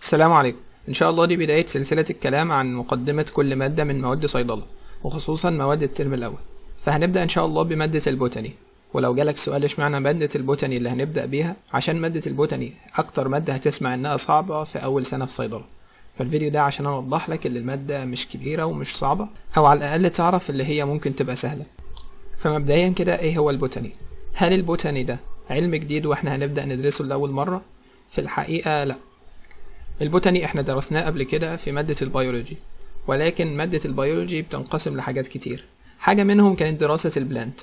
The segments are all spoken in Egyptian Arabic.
السلام عليكم إن شاء الله دي بداية سلسلة الكلام عن مقدمة كل مادة من مواد صيدلة وخصوصا مواد الترم الأول فهنبدأ إن شاء الله بمادة البوتاني ولو جالك سؤال اشمعنى مادة البوتاني اللي هنبدأ بيها عشان مادة البوتاني أكتر مادة هتسمع إنها صعبة في أول سنة في صيدلة فالفيديو ده عشان أوضح لك إن المادة مش كبيرة ومش صعبة أو على الأقل تعرف اللي هي ممكن تبقى سهلة فمبدئيا كده إيه هو البوتاني هل البوتاني ده علم جديد وإحنا هنبدأ ندرسه لأول مرة في الحقيقة لأ البوتاني احنا درسناه قبل كده في مادة البيولوجي ولكن مادة البيولوجي بتنقسم لحاجات كتير حاجة منهم كانت دراسة البلانت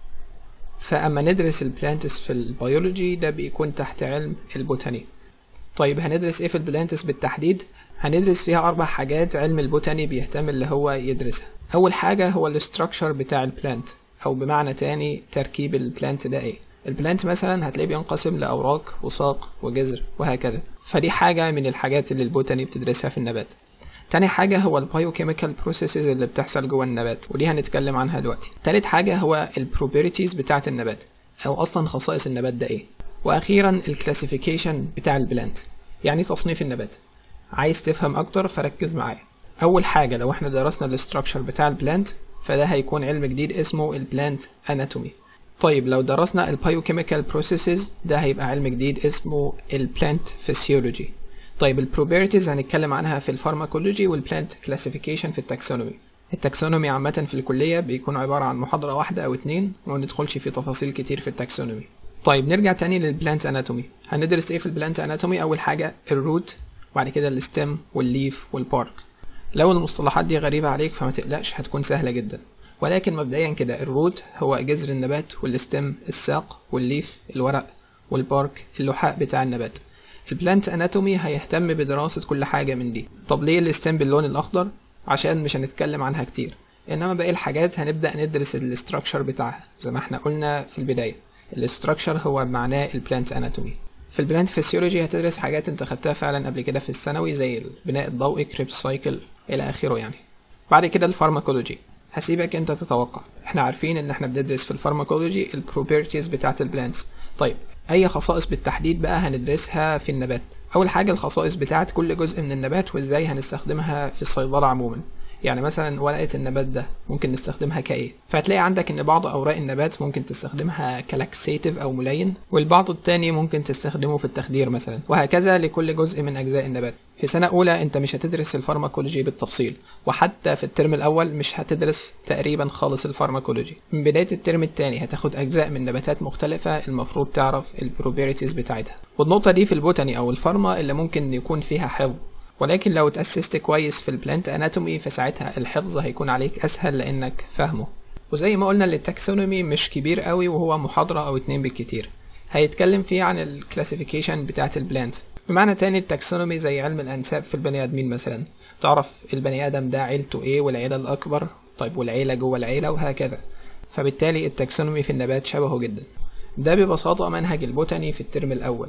فأما ندرس البلانتس في البيولوجي ده بيكون تحت علم البوتاني طيب هندرس ايه في البلانتس بالتحديد هندرس فيها أربع حاجات علم البوتاني بيهتم اللي هو يدرسها أول حاجة هو الاستراكشر بتاع البلانت أو بمعنى تاني تركيب البلانت ده ايه البلانت مثلا هتلاقيه بينقسم لأوراق وساق وجذر وهكذا فدي حاجة من الحاجات اللي البوتاني بتدرسها في النبات تاني حاجة هو البايوكيميكال بروسيسز اللي بتحصل جوه النبات ودي هنتكلم عنها دلوقتي تالت حاجة هو البروبرتيز بتاعة النبات أو أصلا خصائص النبات ده إيه وأخيرا الكلاسيفيكيشن بتاع البلانت يعني تصنيف النبات عايز تفهم أكتر فركز معايا أول حاجة لو احنا درسنا الاستراكشر بتاع البلانت فده هيكون علم جديد اسمه البلانت اناتومي طيب لو درسنا البايوكيميكال بروسيسز ده هيبقى علم جديد اسمه البلانت فيسيولوجي طيب البروبرتيز هنتكلم عنها في الفارماكولوجي والبلانت كلاسيفيكيشن في التاكسونومي التاكسونومي عامة في الكلية بيكون عبارة عن محاضرة واحدة أو اتنين وما ندخلش في تفاصيل كتير في التاكسونومي طيب نرجع تاني للبلانت اناتومي هندرس ايه في البلانت اناتومي أول حاجة الروت وبعد كده الستيم والليف والبارك لو المصطلحات دي غريبة عليك فما تقلقش هتكون سهلة جدا ولكن مبدئيا كده الروت هو جذر النبات والستيم الساق والليف الورق والبارك اللحاء بتاع النبات البلانت اناتومي هيهتم بدراسة كل حاجة من دي طب ليه الستيم باللون الأخضر عشان مش هنتكلم عنها كتير انما باقي الحاجات هنبدأ ندرس الاستراكشر بتاعها زي ما احنا قلنا في البداية الاستراكشر هو معناه البلانت اناتومي في البلانت فيسيولوجي هتدرس حاجات انت خدتها فعلا قبل كده في الثانوي زي البناء الضوئي كريبس سايكل الى اخره يعني بعد كده الفارماكولوجي هسيبك انت تتوقع احنا عارفين ان احنا بندرس في الفارماكولوجي البروبرتيز بتاعت البلانتس طيب اي خصائص بالتحديد بقى هندرسها في النبات اول حاجه الخصائص بتاعت كل جزء من النبات وازاي هنستخدمها في الصيدله عموما يعني مثلا ورقه النبات ده ممكن نستخدمها كايه فهتلاقي عندك ان بعض اوراق النبات ممكن تستخدمها كلاكسيتيف او ملين والبعض التاني ممكن تستخدمه في التخدير مثلا وهكذا لكل جزء من اجزاء النبات في سنه اولى انت مش هتدرس الفارماكولوجي بالتفصيل وحتى في الترم الاول مش هتدرس تقريبا خالص الفارماكولوجي من بدايه الترم الثاني هتاخد اجزاء من نباتات مختلفه المفروض تعرف البروبرتيز بتاعتها والنقطه دي في البوتاني او الفارما اللي ممكن يكون فيها حفظ ولكن لو اتأسست كويس في البلانت اناتومي فساعتها الحفظ هيكون عليك اسهل لانك فاهمه وزي ما قلنا التاكسونومي مش كبير قوي وهو محاضرة او اتنين بالكتير هيتكلم فيه عن الكلاسيفيكيشن بتاعة البلانت بمعنى تاني التاكسونومي زي علم الانساب في البني ادمين مثلا تعرف البني ادم ده عيلته ايه والعيلة الاكبر طيب والعيلة جوه العيلة وهكذا فبالتالي التاكسونومي في النبات شبهه جدا ده ببساطة منهج البوتاني في الترم الاول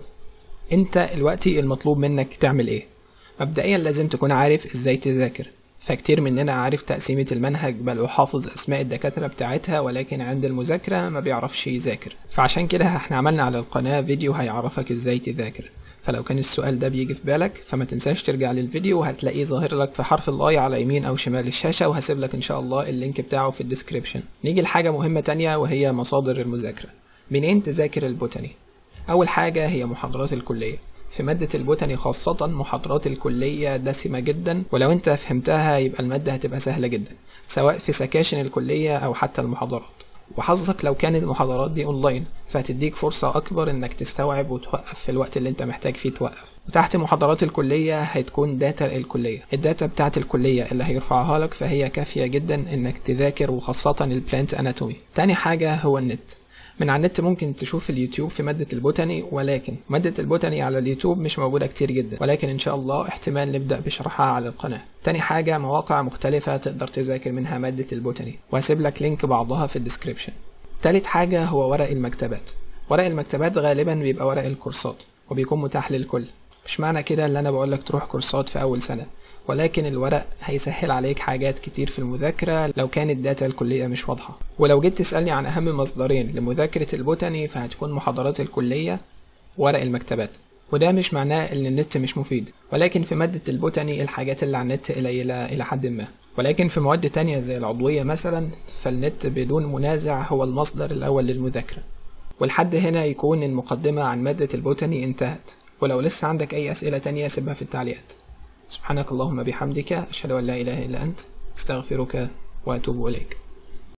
انت دلوقتي المطلوب منك تعمل ايه مبدئيا لازم تكون عارف ازاي تذاكر فكتير مننا عارف تقسيمة المنهج بل وحافظ اسماء الدكاترة بتاعتها ولكن عند المذاكرة ما بيعرفش يذاكر فعشان كده احنا عملنا على القناة فيديو هيعرفك ازاي تذاكر فلو كان السؤال ده بيجي في بالك فما تنساش ترجع للفيديو وهتلاقيه ظاهر لك في حرف الاي على يمين او شمال الشاشة وهسيب لك ان شاء الله اللينك بتاعه في الديسكريبشن نيجي لحاجة مهمة تانية وهي مصادر المذاكرة منين تذاكر البوتاني اول حاجة هي محاضرات الكلية في مادة البوتاني خاصة محاضرات الكلية دسمة جدا ولو انت فهمتها يبقى المادة هتبقى سهلة جدا سواء في سكاشن الكلية او حتى المحاضرات وحظك لو كانت المحاضرات دي اونلاين فهتديك فرصة اكبر انك تستوعب وتوقف في الوقت اللي انت محتاج فيه توقف وتحت محاضرات الكلية هتكون داتا الكلية الداتا بتاعت الكلية اللي هيرفعها لك فهي كافية جدا انك تذاكر وخاصة البلانت اناتومي تاني حاجة هو النت من على النت ممكن تشوف اليوتيوب في مادة البوتاني ولكن مادة البوتاني على اليوتيوب مش موجودة كتير جدا ولكن ان شاء الله احتمال نبدأ بشرحها على القناة تاني حاجة مواقع مختلفة تقدر تذاكر منها مادة البوتاني وهسيب لك لينك بعضها في الديسكريبشن تالت حاجة هو ورق المكتبات ورق المكتبات غالبا بيبقى ورق الكورسات وبيكون متاح للكل مش معنى كده اللي انا بقولك تروح كورسات في اول سنة ولكن الورق هيسهل عليك حاجات كتير في المذاكرة لو كانت داتا الكلية مش واضحة ولو جيت تسألني عن أهم مصدرين لمذاكرة البوتاني فهتكون محاضرات الكلية ورق المكتبات وده مش معناه ان النت مش مفيد ولكن في مادة البوتاني الحاجات اللي على النت قليلة الى حد ما ولكن في مواد تانية زي العضوية مثلا فالنت بدون منازع هو المصدر الاول للمذاكرة ولحد هنا يكون المقدمة عن مادة البوتاني انتهت ولو لسه عندك اي اسئلة تانية سيبها في التعليقات سبحانك اللهم بحمدك اشهد ان لا اله الا انت استغفرك واتوب اليك